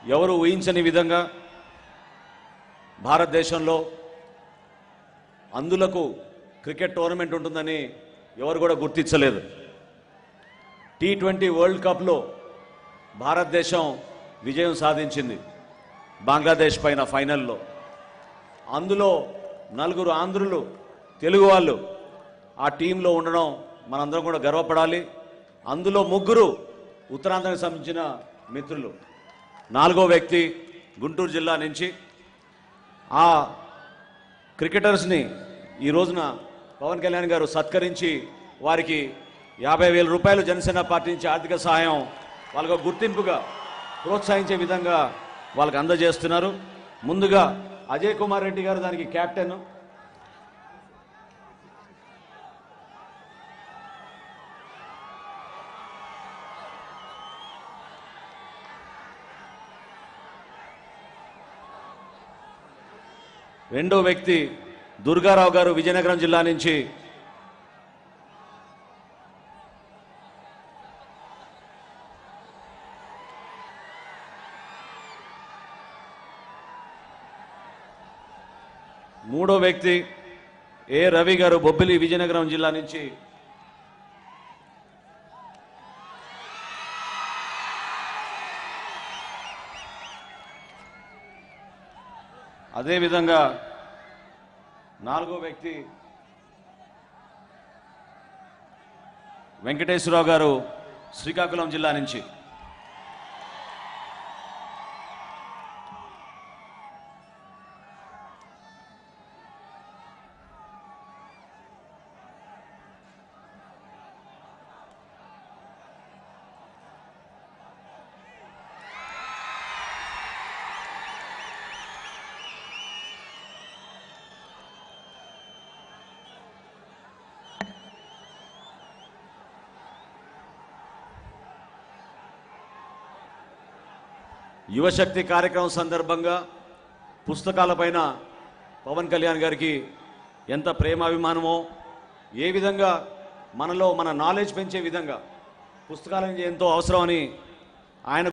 ఎవరు ఊహించని విధంగా భారతదేశంలో అందులకు క్రికెట్ టోర్నమెంట్ ఉంటుందని ఎవరు కూడా గుర్తించలేదు టీ ట్వంటీ వరల్డ్ కప్లో భారతదేశం విజయం సాధించింది బంగ్లాదేశ్ పైన ఫైనల్లో అందులో నలుగురు ఆంధ్రులు తెలుగు వాళ్ళు ఆ టీంలో ఉండడం మనందరం కూడా గర్వపడాలి అందులో ముగ్గురు ఉత్తరాంధ్రకు సంబంధించిన మిత్రులు నాలుగో వ్యక్తి గుంటూరు జిల్లా నుంచి ఆ క్రికెటర్స్ని ఈ రోజున పవన్ కళ్యాణ్ గారు సత్కరించి వారికి యాభై వేల రూపాయలు జనసేన పార్టీ నుంచి ఆర్థిక సహాయం వాళ్ళకు గుర్తింపుగా ప్రోత్సహించే విధంగా వాళ్ళకి అందజేస్తున్నారు ముందుగా అజయ్ కుమార్ రెడ్డి గారు దానికి కెప్టెన్ రెండో వ్యక్తి దుర్గారావు గారు విజయనగరం జిల్లా నుంచి మూడో వ్యక్తి ఏ రవి గారు బొబ్బిలి విజయనగరం జిల్లా నుంచి అదేవిధంగా నాలుగో వ్యక్తి వెంకటేశ్వరరావు గారు శ్రీకాకుళం జిల్లా నుంచి యువశక్తి కార్యక్రమం సందర్భంగా పుస్తకాలపైన పవన్ కళ్యాణ్ గారికి ఎంత ప్రేమాభిమానమో ఏ విధంగా మనలో మన నాలెడ్జ్ పెంచే విధంగా పుస్తకాలు ఎంతో అవసరమని ఆయన